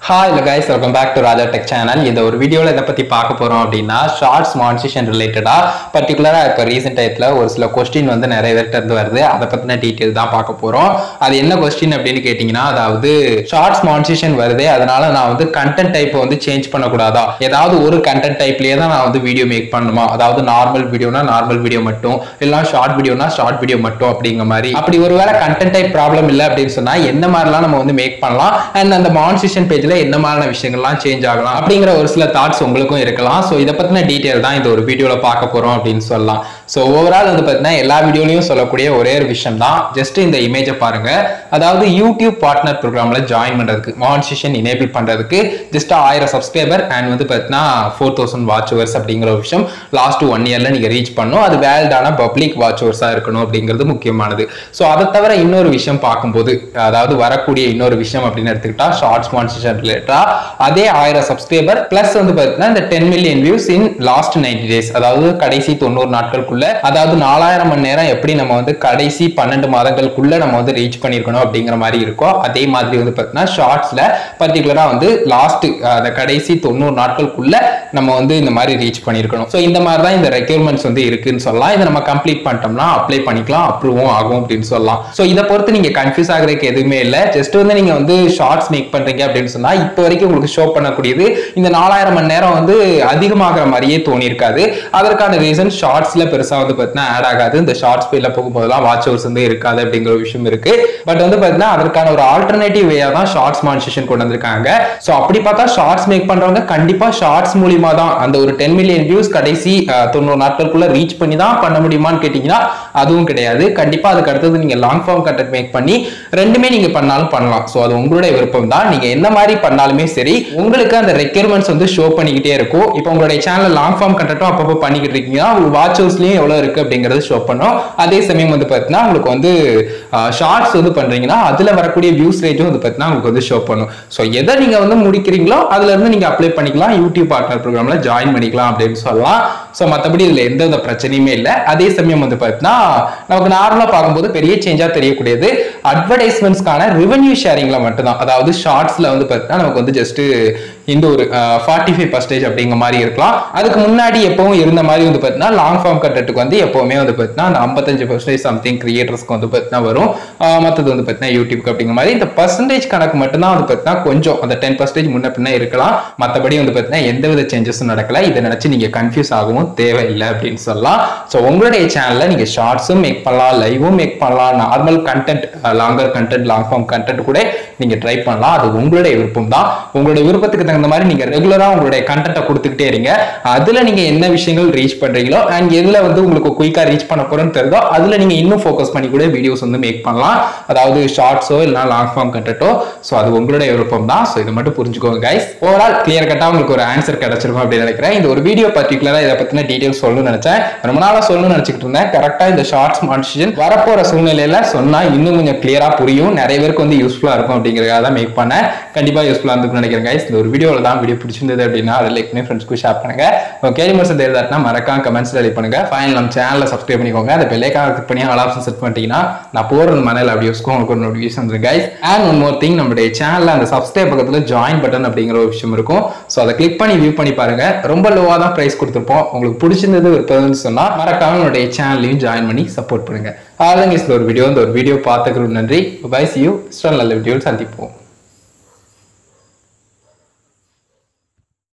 hi இல்லை guys welcome back to Raja tech channel இந்த ஒரு வீடியோவில் இதை பற்றி பார்க்க போகிறோம் அப்படின்னா ஷார்ட்ஸ் மான்சேஷன் ரிலேட்டடாக பர்டிகுலராக இப்போ ரீசெண்ட் டயத்தில் ஒரு சில கொஸ்டின் வந்து நிறைய பேர்ட்ட இருந்து வருது அதை பற்றின டீட்டெயில் தான் பார்க்க போகிறோம் அது என்ன கொஸ்டின் அப்படின்னு கேட்டிங்கன்னா அதாவது ஷார்ட்ஸ் மான்சேஷன் வருது அதனால நான் வந்து கண்டென்ட் டைப்பை வந்து சேஞ்ச் பண்ணக்கூடாதா ஏதாவது ஒரு கண்டென்ட் டைப்லேயே தான் நான் வந்து வீடியோ மேக் பண்ணணுமா அதாவது நார்மல் வீடியோனா நார்மல் வீடியோ மட்டும் இல்லைனா ஷார்ட் வீடியோனா ஷார்ட் வீடியோ மட்டும் அப்படிங்கிற மாதிரி அப்படி ஒருவேளை கண்டென்ட் டைப் ப்ராப்ளம் இல்லை அப்படின்னு சொன்னால் என்ன மாதிரிலாம் நம்ம வந்து மேக் பண்ணலாம் அண்ட் அந்த மான்சேஷன் பேஜில் என்ன மாதிரியான விஷயங்கள்லாம் சேஞ்ச் ஆகலாம் அப்படிங்கிற ஒரு சில தாட்ஸ் உங்களுக்கும் இருக்கலாம் ஸோ இதை பற்றின டீட்டெயில் தான் இந்த ஒரு வீடியோவில் பார்க்க போகிறோம் அப்படின்னு சொல்லலாம் ஸோ ஓவரால் வந்து பார்த்தீங்கன்னா எல்லா வீடியோலையும் சொல்லக்கூடிய ஒரே ஒரு விஷயம் தான் ஜஸ்ட் இந்த இமேஜை பாருங்க அதாவது யூடியூப் பார்ட்னர் ப்ரோக்ராமில் ஜாயின் பண்ணுறதுக்கு மான்சேஷன் எனேபிள் பண்ணுறதுக்கு ஜஸ்ட் ஆயிரம் சப்ஸ்கிரைபர் அண்ட் வந்து பார்த்தீங்கன்னா ஃபோர் தௌசண்ட் வாட்ச் ஹவர்ஸ் அப்படிங்கிற ஒரு விஷயம் லாஸ்ட் ஒன் இயரில் நீங்கள் ரீச் பண்ணணும் அது வேல்டான பப்ளிக் வாட்ச் ஹவர்ஸாக இருக்கணும் அப்படிங்கிறது முக்கியமானது ஸோ அதை தவிர இன்னொரு விஷயம் பார்க்கும்போது அதாவது வரக்கூடிய இன்னொரு விஷயம் அப்படின்னு எடுத்துக்கிட்டா ஷார்ட்ஸ் மான்சேஷன் ரிலேட்டடா அதே ஆயிரம் சப்ஸ்கிரைபர் பிளஸ் வந்து பார்த்தீங்கன்னா இந்த ten million views in last ninety days அதாவது கடைசி தொண்ணூறு நாட்களுக்குள்ள அதாவது நாலாயிரம் மணி நேரம் எப்படி நம்ம வந்து கடைசி பன்னெண்டு மாதங்களுக்குள்ள நம்ம வந்து ரீச் பண்ணியிருக்கணும் அப்படிங்கிற மாதிரி இருக்கோ அதே மாதிரி வந்து பார்த்தீங்கன்னா ஷார்ட்ஸ்ல பர்டிகுலரா வந்து லாஸ்ட் அந்த கடைசி தொண்ணூறு நாட்களுக்குள்ள நம்ம வந்து இந்த மாதிரி ரீச் பண்ணியிருக்கணும் ஸோ இந்த மாதிரி தான் இந்த ரெக்யூர்மெண்ட்ஸ் வந்து இருக்குன்னு சொல்லலாம் இதை நம்ம கம்ப்ளீட் பண்ணிட்டோம்னா அப்ளை பண்ணிக்கலாம் அப்ரூவும் ஆகும் அப்படின்னு சொல்லலாம் ஸோ இதை பொறுத்து நீங்க கன்ஃபியூஸ் ஆகிறதுக்கு எதுவுமே இல்லை ஜஸ்ட் வந்து நீங்க வந்து ஷார்ட்ஸ் மேக் பண்றீங்க அப்படின்னு சொன்னா இப்போ வரைக்கும் உங்களுக்கு ஷோ பண்ணக்கூடியது இந்த நாலாயிரம் மணி நேரம் வந்து அதிகமாகிற மாதிரியே தோணி இருக்காது அதற்கான ரீசன் ஷார்ட்ஸ்ல பெருசா வந்து பார்த்தீங்கன்னா ஆட் ஆகாது இந்த ஷார்ட்ஸ் பேல போகும்போதெல்லாம் வாட்ச் ஹவர்ஸ் வந்து இருக்காது அப்படிங்கிற ஒரு விஷயம் இருக்கு பட் வந்து பார்த்தீங்கன்னா அதற்கான ஒரு ஆல்டர்னேட்டிவ் வேயா தான் ஷார்ட்ஸ் மான்சேஷன் கொண்டு வந்திருக்காங்க ஸோ அப்படி பார்த்தா ஷார்ட்ஸ் மேக் பண்றவங்க கண்டிப்பா ஷார்ட்ஸ் மூலியமா தான் அந்த ஒரு டென் மில்லியன் வியூஸ் கடைசி அஹ், தொண்ணூறு நாட்களுக்குள்ள ரீச் பண்ணி தான் பண்ண முடியுமான்னு கேட்டீங்கன்னா அதுவும் கிடையாது கண்டிப்பா அதுக்கு அடுத்தது நீங்க லாங் ஃபார்ம் கண்டென்ட் மேக் பண்ணி ரெண்டுமே நீங்க பண்ணாலும் பண்ணலாம் ஸோ அது உங்களுடைய விருப்பம் தான் நீங்க என்ன மாதிரி பண்ணாலுமே சரி உங்களுக்கு அந்த ரெக்யர்மெண்ட்ஸ் வந்து ஷோ பண்ணிக்கிட்டே இருக்கும் இப்போ உங்களுடைய சேனல் லாங் ஃபார்ம் கண்டென்ட்டும் அப்பப்போ பண்ணிக்கிட்டு இருக்கீங்கன்னா உங்களுக்கு வாட்ச் ஹவர்ஸ்லயும் எவ்வளவு இருக்கு அப்படிங்கறது ஷோ பண்ணும் அதே சமயம் வந்து பார்த்தீங்கன்னா உங்களுக்கு வந்து ஷார்ட்ஸ் வந்து பண்றீங்கன்னா அதுல வரக்கூடிய வியூஸ் ரேட்டும் வந்து பார்த்தீங்கன்னா உங்களுக்கு வந்து ஷோ பண்ணும் ஸோ எதை நீங்க வந்து முடிக்கிறீங்களோ அதுல இருந்து நீங்க அப்ளை பண்ணிக்கலாம் யூடியூப் பார்ட்னர் ப்ரோக்ராம்ல ஜாயின் பண்ணிக்கலாம் அப்படின்னு சொல்லலாம் ஸோ மற்றபடி இதுல எந்த வித பிரச்சனையுமே இல்லை அதே சமயம் வந்து பார்த்தீங்கன்னா நமக்கு நார்மலா பார்க்கும்போது பெரிய சேஞ்சா தெரியக்கூடியது அட்வர்டைஸ்மெண்ட்ஸ்க்கான ரெவென்யூ ஷேரிங்ல மட்டும்தான் அதாவது ஷார்ட்ஸ்ல வந்து பார்த்தீங்கன்னா நமக்கு வந்து ஜஸ்ட் இந்த ஒரு ஃபார்ட்டி ஃபைவ் பர்சன்டேஜ் அப்படிங்கிற மாதிரி இருக்கலாம் அதுக்கு முன்னாடி எப்பவும் இருந்த மாதிரி வந்து பார்த்தீங்கன்னா லாங் ஃபார்ம் கண்டென்ட்டுக்கு வந்து எப்பவுமே வந்து பார்த்தீங்கன்னா அந்த ஐம்பத்தஞ்சு பர்சன்டேஜ் சம்திங் கிரியேட்டர்ஸ்க்கு வந்து பார்த்தீங்கன்னா வரும் ஆஹ் மத்தது வந்து பார்த்தீங்கன்னா யூடியூப்க்கு அப்படிங்கிற மாதிரி இந்த பர்சன்டேஜ் கணக்கு மட்டும்தான் வந்து பார்த்தீங்கன்னா கொஞ்சம் அந்த டென் பர்சன்டேஜ் முன்ன பின்ன இருக்கலாம் மற்றபடி வந்து பார்த்தீங்கன்னா எந்த வித சேஞ்சஸும் நடக்கல இதை நினைச்சு நீங்க கன்ஃபியூஸ் ஆகவும் தேவையில்லை அப்படின்னு சொல்லலாம் ஸோ உங்களுடைய சேனல்ல நீங்க ஷார்ட்ஸும் மேக் பண்ணலாம் லைவும் மேக் பண்ணலாம் normal content longer content long form content கூட நீங்க ட்ரை பண்ணலாம் அது உங்களுடைய விருப்பம் தான் உங்களுடைய விருப்பத்துக்கு தகுந்த மாதிரி நீங்க ரெகுலரா உங்களுடைய கண்டென்ட்டை கொடுத்துக்கிட்டே இருங்க அதுல நீங்க என்ன விஷயங்கள் ரீச் பண்றீங்களோ அண்ட் எதுல வந்து உங்களுக்கு குயிக்கா ரீச் பண்ண போறோம்னு தெரியுதோ அதுல நீங்க இன்னும் ஃபோக்கஸ் பண்ணி கூட வீடியோஸ் வந்து மேக் பண்ணலாம் அதாவது ஷார்ட்ஸோ இல்லைனா லாங் ஃபார்ம் கண்டென்ட்டோ ஸோ அது உங்களுடைய விருப்பம் தான் ஸோ இதை மட்டும் புரிஞ்சுக்கோங்க கைஸ் ஓவரால் கிளியர் கட்டா உங்களுக்கு ஒரு ஆன்சர் கிடைச்சிருக்கும் அப்படின்னு நினைக்கிறேன் இந்த ஒரு வீடியோ பர்டிகுலரா இதை பத்தின டீடைல்ஸ் சொல்லணும்னு நினைச்சேன் ரொம்ப நாளா சொல்லணும்னு நினைச்சிட்டு இருந்தேன் கரெக்டா இந்த ஷார்ட்ஸ் மான்சிஷன் வரப்போற சூழ்நிலையில சொன்னா இன்னும் கொஞ்சம் கிளியரா புரியும் நிறைய பேருக்கு வந்து யூஸ்ஃபுல்லா இருக்கும் அப்படிங்கிறதுக்காக தான் மேக் பண்ணேன் கண்டிப்பா யூஸ்ஃபுல்லா இருந்துக்கும் நினைக்கிறேன் கைஸ் இந்த ஒரு வீடியோல தான் வீடியோ பிடிச்சிருந்தது அப்படின்னா அதை லைக் பண்ணி ஃப்ரெண்ட்ஸ்க்கு ஷேர் பண்ணுங்க உங்க கேள்வி மட்டும் தெரியாதுனா மறக்காம கமெண்ட்ஸ் லைக் பண்ணுங்க ஃபைனல் நம்ம சேனலை சப்ஸ்கிரைப் பண்ணிக்கோங்க அந்த பெல்லைக்கான கிளிக் பண்ணி ஆல் ஆப்ஷன் செட் பண்ணிட்டீங்கன்னா நான் போற மனையில் வீடியோஸ்க்கும் உங்களுக்கு ஒரு நோட்டிஃபிகேஷன் வந்துடும் guys and one more thing நம்மளுடைய சேனல்ல அந்த சப்ஸ்கிரைப் பக்கத்துல ஜாயின் பட்டன் அப்படிங்கிற ஒரு விஷயம் இருக்கும் ஸோ அதை கிளிக் பண்ணி வியூ பண்ணி பாருங்க ரொம்ப லோவா தான் பிரைஸ் கொடுத்துருப்போம் உங்களுக்கு பிடிச்சிருந்தது விருப்பம்னு சொன்னா மறக்காம என்னுடைய சேனலையும் ஜாயின் பண்ணி சப்போர்ட் பண்ணுங்க ஆளுங்க ஒரு வீடியோ இந்த ஒரு வீடியோ பார்த்துக்கிறது நன்றி பை சி யூ நல்ல வீடியோ சந்திப்போம்